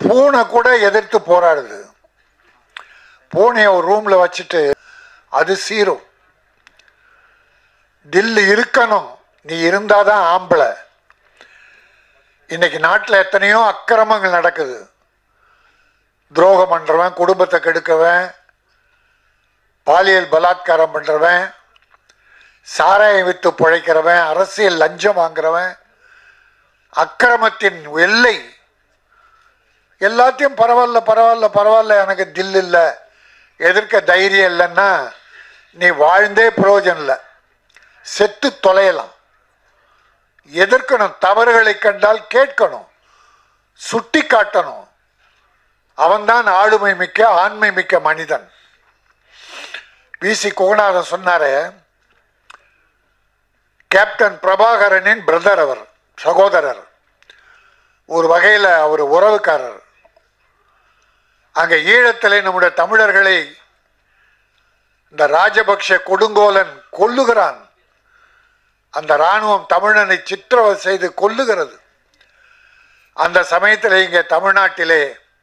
பூனை கூட எதிர்த்து போராடுது பூனையை ஒரு ரூம்ல வச்சுட்டு அது சீரும் தில்லு இருக்கணும் நீ இருந்தாதான் ஆம்பளை இன்னைக்கு நாட்டில் எத்தனையோ அக்கிரமங்கள் நடக்குது துரோகம் பண்றவன் குடும்பத்தை கெடுக்கவன் பாலியல் பலாத்காரம் பண்றவன் சாராயம் வித்து பிழைக்கிறவன் அரசியல் லஞ்சம் வாங்குறவன் அக்கிரமத்தின் எல்லை எல்லாத்தையும் பரவாயில்ல பரவாயில்ல பரவாயில்ல எனக்கு தில் இல்லை எதிர்க்க தைரியம் இல்லைன்னா நீ வாழ்ந்தே பிரயோஜனம் இல்லை செத்து தொலையலாம் எதிர்க்கணும் தவறுகளை கண்டால் கேட்கணும் சுட்டி காட்டணும் அவன்தான் ஆளுமை மிக்க ஆண்மை மிக்க மனிதன் விசி கோகநாதன் சொன்னாரு கேப்டன் பிரபாகரனின் பிரதர் அவர் சகோதரர் ஒரு வகையில் அவர் உறவுக்காரர் அங்க ஈழத்திலே நம்முடைய தமிழர்களை இந்த ராஜபக்ஷ கொடுங்கோலன் கொல்லுகிறான் அந்த ராணுவம் தமிழனை சித்திரவதை செய்து கொல்லுகிறது அந்த சமயத்தில் இங்கே தமிழ்நாட்டிலே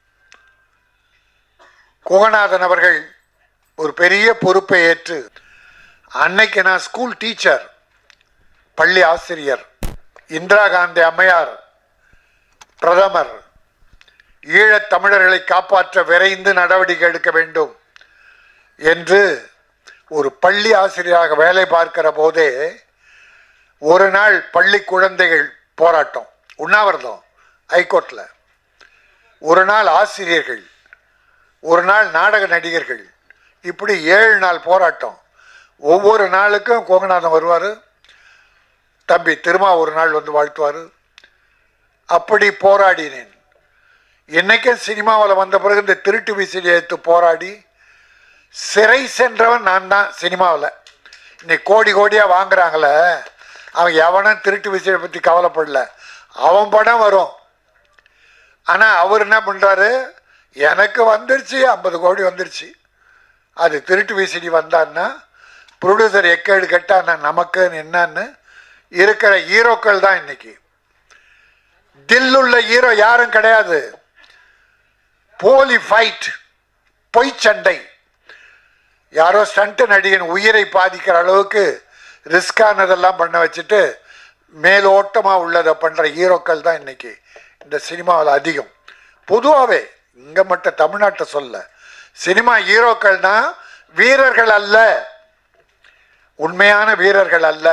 குகநாதன் அவர்கள் ஒரு பெரிய பொறுப்பை ஏற்று அன்னைக்கு நான் ஸ்கூல் டீச்சர் பள்ளி ஆசிரியர் இந்திரா காந்தி அம்மையார் பிரதமர் ஈழத் தமிழர்களை காப்பாற்ற விரைந்து நடவடிக்கை எடுக்க வேண்டும் என்று ஒரு பள்ளி ஆசிரியராக வேலை பார்க்கிற போதே ஒரு நாள் பள்ளி குழந்தைகள் போராட்டம் உண்ணாவிரதம் ஹைகோர்ட்டில் ஒரு நாள் ஆசிரியர்கள் ஒரு நாள் நாடக நடிகர்கள் இப்படி ஏழு நாள் போராட்டம் ஒவ்வொரு நாளுக்கும் கோகநாதன் வருவார் தம்பி திருமா ஒரு நாள் வந்து வாழ்த்துவார் அப்படி போராடினேன் என்னைக்கும் சினிமாவில் வந்த பிறகு இந்த திருட்டு விசிறி எடுத்து போராடி சிறை சென்றவன் நான் தான் சினிமாவில் இன்னைக்கு கோடி கோடியாக வாங்குறாங்களே அவன் எவனும் திருட்டு விசிறியை பற்றி கவலைப்படல அவன் படம் வரும் ஆனால் அவர் என்ன பண்ணுறாரு எனக்கு வந்துருச்சு ஐம்பது கோடி வந்துருச்சு அது திருட்டு விசிடி வந்தான்னா ப்ரொடியூசர் எக்கேடு கட்டான நமக்கு என்னன்னு இருக்கிற ஹீரோக்கள் தான் இன்னைக்கு தில்லுள்ள ஹீரோ யாரும் கிடையாது போலி ஃபைட் பொய் சண்டை யாரோ ஸ்டண்ட் நடிகன் உயிரை பாதிக்கிற அளவுக்கு ரிஸ்கானதெல்லாம் பண்ண வச்சுட்டு மேலோட்டமாக உள்ளதை பண்ணுற ஹீரோக்கள் தான் இன்னைக்கு இந்த சினிமாவில் அதிகம் பொதுவாகவே இங்கே மட்டும் தமிழ்நாட்டை சொல்ல சினிமா ஹீரோக்கள்னா வீரர்கள் அல்ல உண்மையான வீரர்கள் அல்ல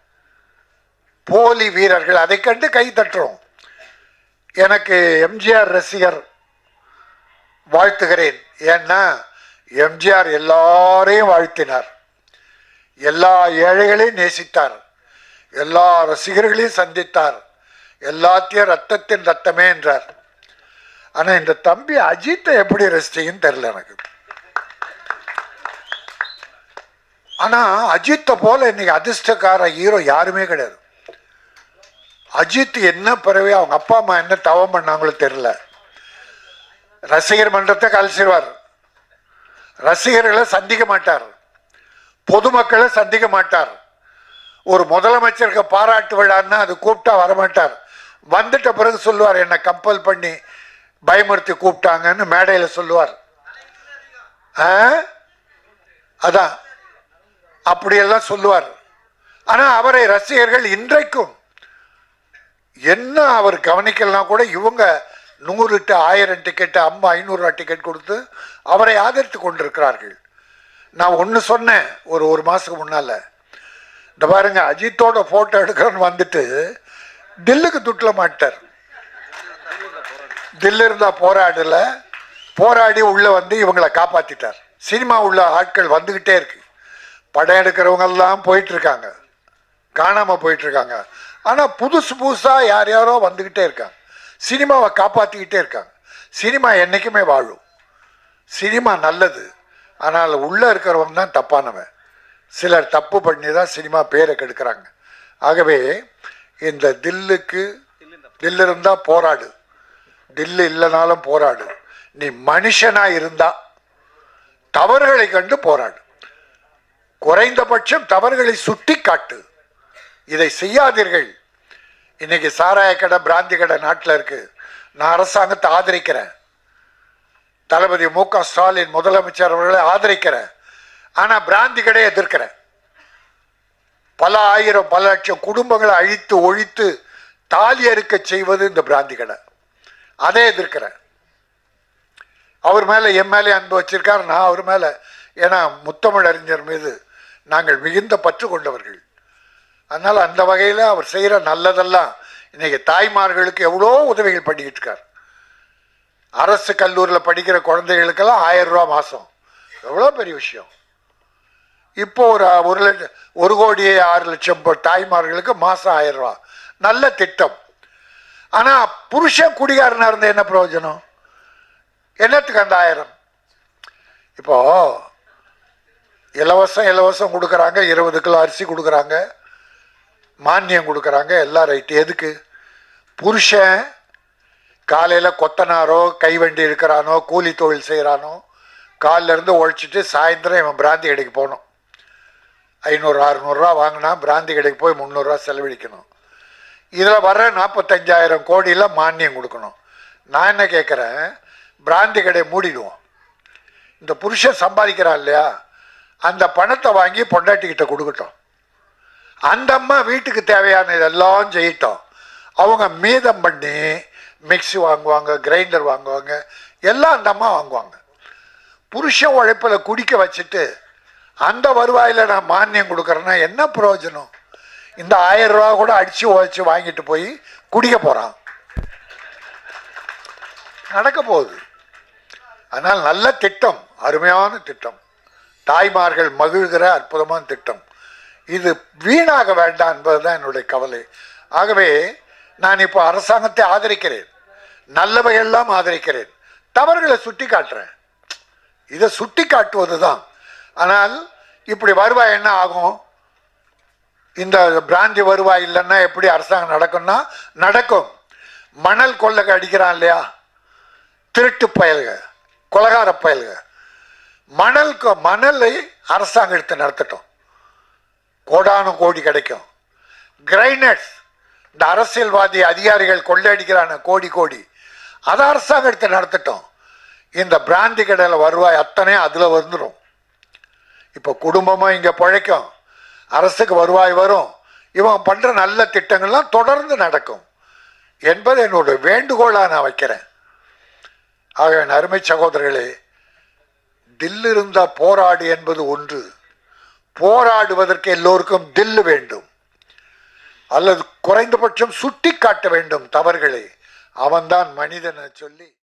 போலி வீரர்கள் அதை கண்டு கை தட்டுறோம் எனக்கு எம்ஜிஆர் ரசிகர் வாழ்த்துகிறேன் ஏன்னா எம்ஜிஆர் எல்லாரையும் வாழ்த்தினார் எல்லா ஏழைகளையும் நேசித்தார் எல்லா ரசிகர்களையும் சந்தித்தார் எல்லாத்தையும் ரத்தத்தின் ரத்தமே என்றார் ஆனா இந்த தம்பி அஜித்தை எப்படி ரசிச்சீங்கன்னு தெரியல எனக்கு ஆனா அஜித்தை போல இன்னைக்கு அதிர்ஷ்டக்கார ஹீரோ யாருமே கிடையாது அஜித் என்ன பிறவி அவங்க அப்பா அம்மா என்ன தவம் பண்ணாங்களோ தெரியல ரசிகர் மன்றத்தை கலைச்சிருவார் ரசிகர்களை சந்திக்க மாட்டார் பொதுமக்களை சந்திக்க மாட்டார் ஒரு முதலமைச்சருக்கு பாராட்டு விழான்னா அது கூப்பிட்டா வரமாட்டார் வந்துட்ட பிறகு சொல்லுவார் என்னை கம்பல் பண்ணி பயமுறுத்தி கூப்பிட்டாங்கன்னு மேடையில் சொல்லுவார் ஆ? அதான் அப்படியெல்லாம் சொல்லுவார் ஆனா அவரை ரசிகர்கள் இன்றைக்கும் என்ன அவர் கவனிக்கலாம் கூட இவங்க நூறு டு ஆயிரம் டிக்கெட் அம்மா ஐநூறுரூவா டிக்கெட் கொடுத்து அவரை ஆதரித்து கொண்டிருக்கிறார்கள் நான் ஒன்று சொன்னேன் ஒரு ஒரு மாதத்துக்கு முன்னால் இந்த பாருங்க அஜித்தோட ஃபோட்டோ எடுக்கிறேன்னு வந்துட்டு தில்லுக்கு துட்டில் மாட்டார் தில்லு இருந்தா போராடல போராடி உள்ள வந்து இவங்களை காப்பாத்திட்டார் சினிமா உள்ள ஆட்கள் வந்துகிட்டே இருக்கு படம் எடுக்கிறவங்க எல்லாம் போயிட்டு இருக்காங்க காணாம போயிட்டு இருக்காங்க ஆனா புதுசு புதுசா யார் யாரோ வந்துகிட்டே இருக்காங்க சினிமாவை காப்பாத்திக்கிட்டே இருக்காங்க சினிமா என்னைக்குமே வாழும் சினிமா நல்லது ஆனால் உள்ள இருக்கிறவன் தான் தப்பானவன் சிலர் தப்பு பண்ணி தான் சினிமா பேரை கெடுக்கிறாங்க ஆகவே இந்த தில்லுக்கு தில்லு இருந்தா போராடு தில்லு இல்லைனாலும் போராடு நீ மனுஷனா இருந்தா தவறுகளை கண்டு போராடு குறைந்தபட்சம் தவறுகளை சுட்டி காட்டு இதை செய்யாதீர்கள் இன்னைக்கு சாராய கடை பிராந்தி கடை நாட்டில் இருக்கு நான் அரசாங்கத்தை ஆதரிக்கிறேன் தளபதி மு க ஸ்டாலின் முதலமைச்சர் அவர்களை ஆதரிக்கிறேன் ஆனா பிராந்தி கடையை எதிர்க்கிறேன் பல ஆயிரம் பல லட்சம் குடும்பங்களை அழித்து ஒழித்து தாலி அறுக்க செய்வது இந்த பிராந்தி கடை அதை எதிர்க்கிறேன் அவர் மேல என் மேலே அன்பு வச்சிருக்கார் நான் அவர் மேல ஏன்னா முத்தமிழ் அறிஞர் மீது நாங்கள் மிகுந்த பற்று கொண்டவர்கள் அதனால அந்த வகையில் அவர் செய்கிற நல்லதெல்லாம் இன்னைக்கு தாய்மார்களுக்கு எவ்வளோ உதவிகள் பண்ணிக்கிட்டு இருக்கார் அரசு கல்லூரியில் படிக்கிற குழந்தைகளுக்கெல்லாம் ஆயிரம் ரூபா மாதம் எவ்வளோ பெரிய விஷயம் இப்போ ஒரு ஒரு லட்சம் ஒரு கோடி ஆறு லட்சம் ப- தாய்மார்களுக்கு மாதம் ஆயிரம் ரூபா நல்ல திட்டம் ஆனால் புருஷன் குடிகாரனா இருந்த என்ன பிரயோஜனம் என்னத்துக்கு அந்த ஆயிரம் இப்போ இலவசம் இலவசம் கொடுக்குறாங்க இருபது கிலோ அரிசி கொடுக்குறாங்க மானியம் கொடுக்குறாங்க எல்லாம் ரைட்டு எதுக்கு புருஷன் காலையில் கொத்தனாரோ கைவண்டி இருக்கிறானோ கூலி தொழில் செய்கிறானோ காலில இருந்து உழைச்சிட்டு சாயந்தரம் இவன் பிராந்தி கடைக்கு போகணும் ஐநூறு அறுநூறுரூவா வாங்கினா பிராந்தி கடைக்கு போய் முந்நூறுரூவா செலவழிக்கணும் இதில் வர்ற நாற்பத்தஞ்சாயிரம் கோடியில் மானியம் கொடுக்கணும் நான் என்ன கேட்குறேன் பிராந்தி கடையை மூடிடுவோம் இந்த புருஷன் சம்பாதிக்கிறான் இல்லையா அந்த பணத்தை வாங்கி பொண்டாட்டிக்கிட்ட கொடுக்கட்டும் அந்த அம்மா வீட்டுக்கு தேவையான இதெல்லாம் செய்யட்டும் அவங்க மீதம் பண்ணி மிக்ஸி வாங்குவாங்க கிரைண்டர் வாங்குவாங்க எல்லாம் அந்த அம்மா வாங்குவாங்க புருஷன் உழைப்பில் குடிக்க வச்சுட்டு அந்த வருவாயில் நான் மானியம் கொடுக்குறேன்னா என்ன பிரயோஜனம் இந்த ஆயிரம் ரூபா கூட அடித்து உழைச்சி வாங்கிட்டு போய் குடிக்க போகிறான் நடக்க போகுது அதனால் நல்ல திட்டம் அருமையான திட்டம் தாய்மார்கள் மகிழ்கிற அற்புதமான திட்டம் இது வீணாக வேண்டாம் என்பதுதான் என்னுடைய கவலை ஆகவே நான் இப்போ அரசாங்கத்தை ஆதரிக்கிறேன் நல்லவையெல்லாம் ஆதரிக்கிறேன் தவறுகளை சுட்டி காட்டுறேன் இதை சுட்டி காட்டுவது தான் ஆனால் இப்படி வருவாய் என்ன ஆகும் இந்த பிராந்தி வருவாய் இல்லைன்னா எப்படி அரசாங்கம் நடக்கும்னா நடக்கும் மணல் கொள்ளை அடிக்கிறான் இல்லையா திருட்டு பயல்க கொலகார பயல்க மணல் கொ- மணலை அரசாங்கம் எடுத்து நடத்தட்டும் கோடானு கோடி கிடைக்கும் கிரைனட்ஸ் இந்த அரசியல்வாதி அதிகாரிகள் கொள்ளையடிக்கிறான கோடி கோடி அதை அரசாங்கம் எடுத்து நடத்தட்டும் இந்த பிராந்தி கடையில் வருவாய் அத்தனை அதில் வந்துடும் இப்போ குடும்பமும் இங்கே பிழைக்கும் அரசுக்கு வருவாய் வரும் இவன் பண்ணுற நல்ல திட்டங்கள்லாம் தொடர்ந்து நடக்கும் என்பது என்னோட வேண்டுகோளாக நான் வைக்கிறேன் ஆக என் அருமை சகோதரர்களே தில் இருந்தா போராடு என்பது ஒன்று போராடுவதற்கு எல்லோருக்கும் தில் வேண்டும் அல்லது குறைந்தபட்சம் சுட்டி காட்ட வேண்டும் தவறுகளை அவன்தான் மனிதனை சொல்லி